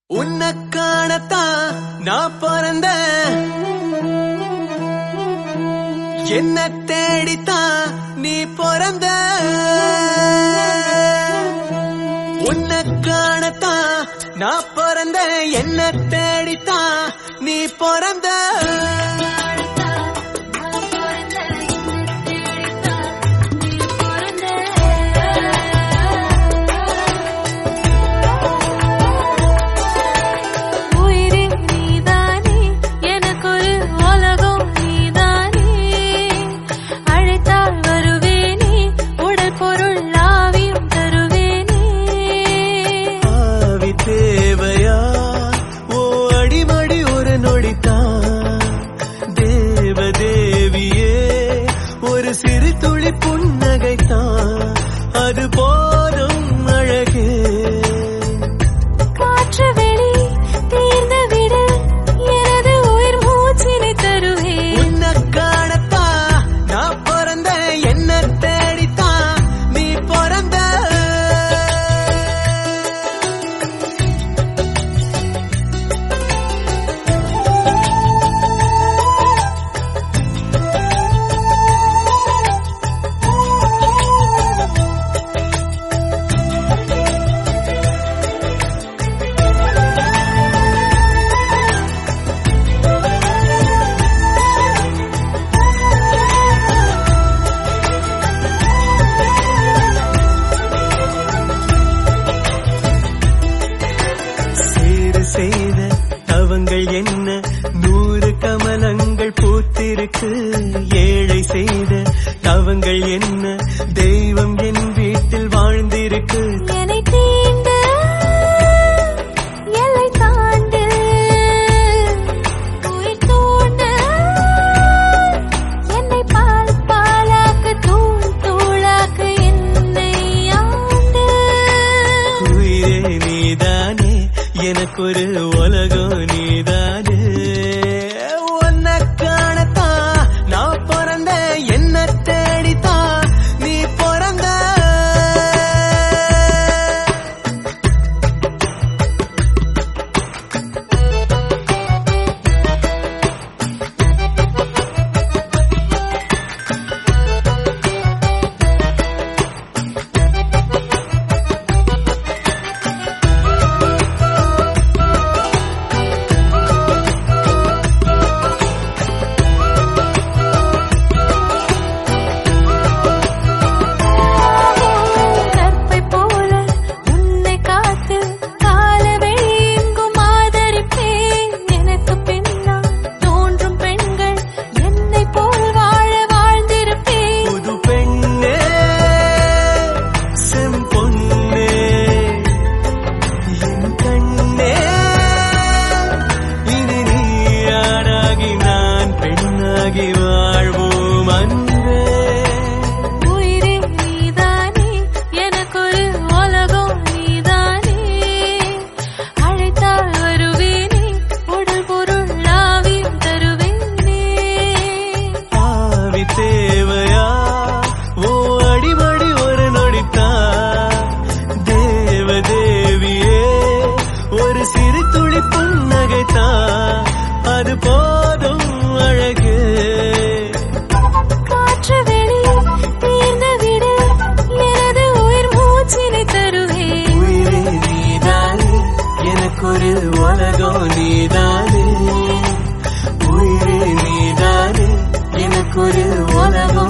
உன்னை காணத்தான் நான் பிறந்த என்ன தேடித்தான் நீ பிறந்த உன்னை காணத்தான் நான் பிறந்த என்ன தேடித்தான் நீ பிறந்த உயிரே நீதானே எனக்கொரு உலகம் நீதானே அழைத்தால் வருவேனே உடல் பொருள் ஆவியும் தருவேனே ஆவி தேவையா ஓ அடிமடி ஒரு நொடித்தான் தேவதேவியே ஒரு சிறு துளி புன்னகைத்தான் அது போதும் அழகே காற்று வெளி தீர்ந்து விடு எனது உயிர் மூச்சினை தருவேன் உன்னை காணத்தான் நான் பிறந்த என்ன தேடித்தான் நீ பிறந்த சேறு செய்த தவங்கள் என்ன நூறு கமலங்கள் பூத்திருக்கு ஏழை செய்த தவங்கள் என்ன தெய்வம் என் வீட்டில் வாழ்ந்திருக்கு என்னை தீண்ட எல்லை தாண்டு உயிர் தூண்ட என்னை பால் பாலாக்கு தூள் தூளாக்கு என்னை ஆண்டு உயிரே நீதானே எனக்கொரு உலகம் நீதானே உன்னை காணத்தான் நான் பிறந்த என்ன தேடித்தான் நீ பிறந்த கற்பை போல உன்னை காத்து காலவெளி எங்கும் ஆதரிப்பேன் எனக்கு பின்னால் தோன்றும் பெண்கள் என்னை போல் வாழ வாழ்ந்திருப்பேன் புது பெண்ணே செம்பொன்னே என் கண்ணே இனி நீயானாகி நான் பெண்ணாகி வாழ்வோம் அன்பே உயிரே நீதானே எனக்கொரு உலகம் நீதானே அழைத்தால் வருவேனே உடல் பொருள் ஆவியும் தருவேனே ஆவி தேவையா ஓ அடிமடி ஒரு நொடித்தா தேவதேவியே ஒரு சிறு துளி புன்னகைத்தா அது போதும் அழகு காற்று வெளி தீர்ந்து விடு எனது உயிர் மூச்சினை தருவேன் உயிரே நீதானே எனக்கொரு உலகம் நீதானே உயிரே நீதானே எனக்கொரு உலகம்